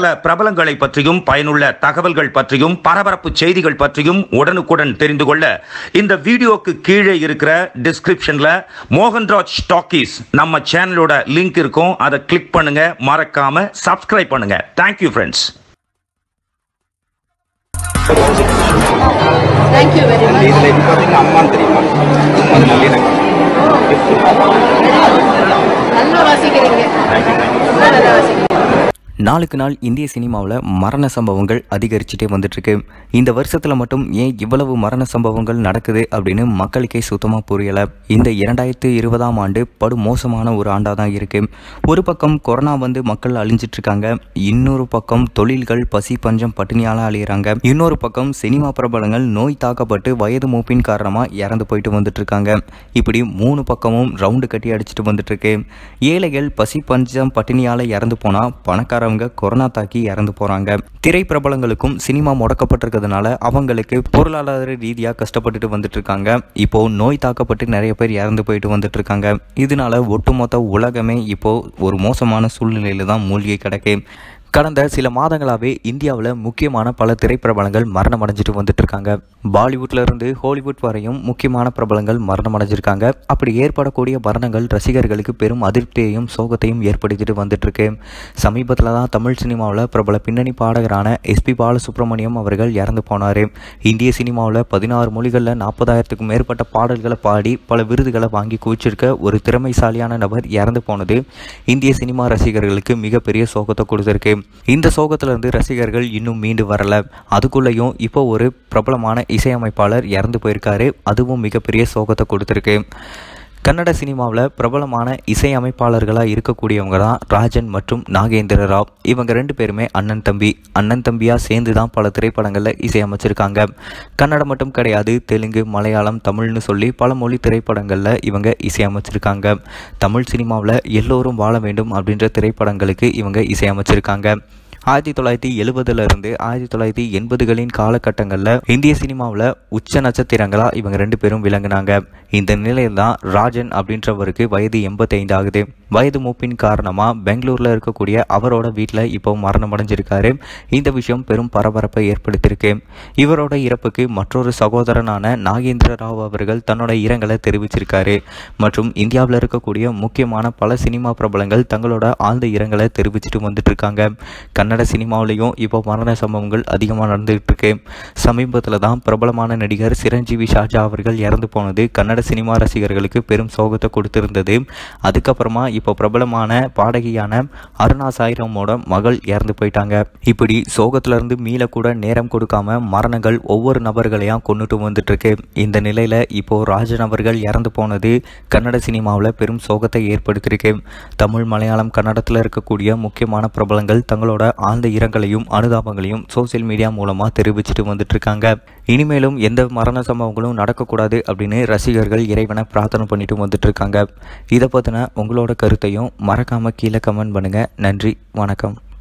சகல பிரபலங்களை பற்றியும் பயனுள்ள தகவல்கள் பற்றியும் பரபரப்பு செய்திகள் பற்றியும் உடனுக்குடன் தெரிந்து கொள்ள இந்த வீடியோக்கு கீழே இருக்கிற டிஸ்கிரிப்ஷன்ல மோகன்ராஜ் ஸ்டாக்கீஸ் நம்ம சேனலோட லிங்க் இருக்கும் அதை கிளிக் பண்ணுங்க மறக்காம சப்ஸ்கிரைப் பண்ணுங்க thank you friends thank you very much இதுல இது பார்த்தீங்கன்னா அம்மான்னு தெரியுமா அது நல்லிணக்கம் நல்லா வாசிக்கிறீங்க ரொம்ப நல்லா வாசிக்கிறீங்க நாளுக்கு நாள் இந்திய சினிமாவில் மரண சம்பவங்கள் அதிகரிச்சுட்டே வந்துட்டுருக்கு இந்த வருஷத்தில் மட்டும் ஏன் இவ்வளவு மரண சம்பவங்கள் நடக்குது அப்படின்னு மக்களுக்கே சுத்தமாக புரியலை இந்த இரண்டாயிரத்து இருபதாம் ஆண்டு படு மோசமான ஒரு ஆண்டாக தான் இருக்குது ஒரு பக்கம் கொரோனா வந்து மக்கள் அழிஞ்சிட்டு இருக்காங்க இன்னொரு பக்கம் தொழில்கள் பசி பஞ்சம் பட்டினியால் அழியிறாங்க இன்னொரு பக்கம் சினிமா பிரபலங்கள் நோய் தாக்கப்பட்டு வயது மூப்பின் காரணமாக இறந்து போயிட்டு வந்துட்டு இருக்காங்க இப்படி மூணு பக்கமும் ரவுண்டு கட்டி அடிச்சுட்டு வந்துட்டு இருக்கு ஏழைகள் பசி பஞ்சம் பட்டினியால் இறந்து போனால் பணக்காரவங்க கொரோனா தாக்கி இறந்து போகிறாங்க திரைப்பிரபலங்களுக்கும் சினிமா முடக்கப்பட்டிருக்கிறதுனால அவங்களுக்கு பொருளாதார ரீதியாக கஷ்டப்பட்டுட்டு வந்துட்டு இருக்காங்க இப்போ நோய் தாக்கப்பட்டு நிறைய பேர் இறந்து போயிட்டு வந்துட்டு இருக்காங்க இதனால ஒட்டுமொத்த உலகமே இப்போ ஒரு மோசமான சூழ்நிலையில தான் மூழ்கி கிடக்கு கடந்த சில மாதங்களாகவே இந்தியாவில் முக்கியமான பல திரைப்பிரபலங்கள் மரணம் அடைஞ்சிட்டு வந்துட்டு இருக்காங்க பாலிவுட்ல இருந்து ஹாலிவுட் வரையும் முக்கியமான பிரபலங்கள் மரணம் அடைஞ்சிருக்காங்க அப்படி ஏற்படக்கூடிய மரணங்கள் ரசிகர்களுக்கு பெரும் அதிருப்தியையும் சோகத்தையும் ஏற்படுத்திட்டு வந்துட்டு இருக்கு சமீபத்தில் தான் தமிழ் சினிமாவில் பிரபல பின்னணி பாடகரான எஸ்பி பாலசுப்ரமணியம் அவர்கள் இறந்து போனார் இந்திய சினிமாவில் பதினாறு மொழிகளில் நாற்பதாயிரத்துக்கும் மேற்பட்ட பாடல்களை பாடி பல விருதுகளை வாங்கி குவிச்சிருக்க ஒரு திறமைசாலியான நபர் இறந்து போனது இந்திய சினிமா ரசிகர்களுக்கு மிகப்பெரிய சோகத்தை கொடுத்துருக்கு இந்த சோகத்திலிருந்து ரசிகர்கள் இன்னும் மீண்டு வரல அதுக்குள்ளேயும் இப்போ ஒரு பிரபலமான இசையமைப்பாளர் இறந்து போயிருக்காரு அதுவும் மிகப்பெரிய சோகத்தை கொடுத்துருக்கு கன்னட சினிமாவில் பிரபலமான இசையமைப்பாளர்களாக இருக்கக்கூடியவங்க தான் ராஜன் மற்றும் நாகேந்திர ராவ் இவங்க ரெண்டு பேருமே அண்ணன் தம்பி அண்ணன் தம்பியாக சேர்ந்து தான் பல திரைப்படங்களில் இசையமைச்சிருக்காங்க கன்னடம் மட்டும் கிடையாது தெலுங்கு மலையாளம் தமிழ்னு சொல்லி பல மொழி திரைப்படங்களில் இவங்க இசையமைச்சிருக்காங்க தமிழ் சினிமாவில் எல்லோரும் வாழ வேண்டும் அப்படின்ற திரைப்படங்களுக்கு இவங்க இசையமைச்சிருக்காங்க ஆயிரத்தி தொள்ளாயிரத்தி எழுபதுல இருந்து ஆயிரத்தி தொள்ளாயிரத்தி எண்பதுகளின் காலகட்டங்களில் இந்திய சினிமாவில் உச்ச நட்சத்திரங்களா இவங்க ரெண்டு பேரும் விளங்குனாங்க இந்த நிலையில் தான் ராஜன் அப்படின்றவருக்கு வயது எண்பத்தைந்து ஆகுது வயது மூப்பின் காரணமாக பெங்களூரில் இருக்கக்கூடிய அவரோட வீட்டில் இப்போ மரணம் அடைஞ்சிருக்காரு இந்த விஷயம் பெரும் பரபரப்பை ஏற்படுத்தியிருக்கு இவரோட இறப்புக்கு மற்றொரு சகோதரனான நாகேந்திர ராவ் அவர்கள் தன்னோட இரங்கலை தெரிவிச்சிருக்காரு மற்றும் இந்தியாவில் இருக்கக்கூடிய முக்கியமான பல சினிமா பிரபலங்கள் தங்களோட ஆழ்ந்த இரங்கலை தெரிவிச்சிட்டு வந்துட்டு இருக்காங்க கன்னட சினிமாவிலையும் இப்போ மரண சம்பவங்கள் அதிகமாக நடந்துகிட்டு இருக்கு சமீபத்தில் தான் பிரபலமான நடிகர் சிரஞ்சீவி ஷாஜா அவர்கள் இறந்து போனது கன்னட சினிமா ரசிகர்களுக்கு பெரும் சோகத்தை கொடுத்திருந்தது அதுக்கப்புறமா இப்போ பிரபலமான பாடகியான அருணா சாய்ராமோட மகள் இறந்து போயிட்டாங்க இப்படி சோகத்துல இருந்து மீளக்கூட நேரம் கொடுக்காம மரணங்கள் ஒவ்வொரு நபர்களையும் கொண்டுட்டு வந்துட்டு இருக்கு இந்த நிலையில இப்போ ராஜன் அவர்கள் இறந்து போனது கன்னட சினிமாவில் பெரும் சோகத்தை ஏற்படுத்தியிருக்கு தமிழ் மலையாளம் கன்னடத்தில் இருக்கக்கூடிய முக்கியமான பிரபலங்கள் தங்களோட ஆழ்ந்த இரங்கலையும் அனுதாபங்களையும் சோசியல் மீடியா மூலமாக தெரிவிச்சிட்டு வந்துட்டு இருக்காங்க இனிமேலும் எந்த மரண சம்பவங்களும் நடக்கக்கூடாது அப்படின்னு ரசிகர்கள் இறைவனை பிரார்த்தனை பண்ணிட்டு வந்துட்டு இருக்காங்க இதை பற்றின உங்களோட கருத்தையும் மறக்காமல் கீழே கமெண்ட் பண்ணுங்கள் நன்றி வணக்கம்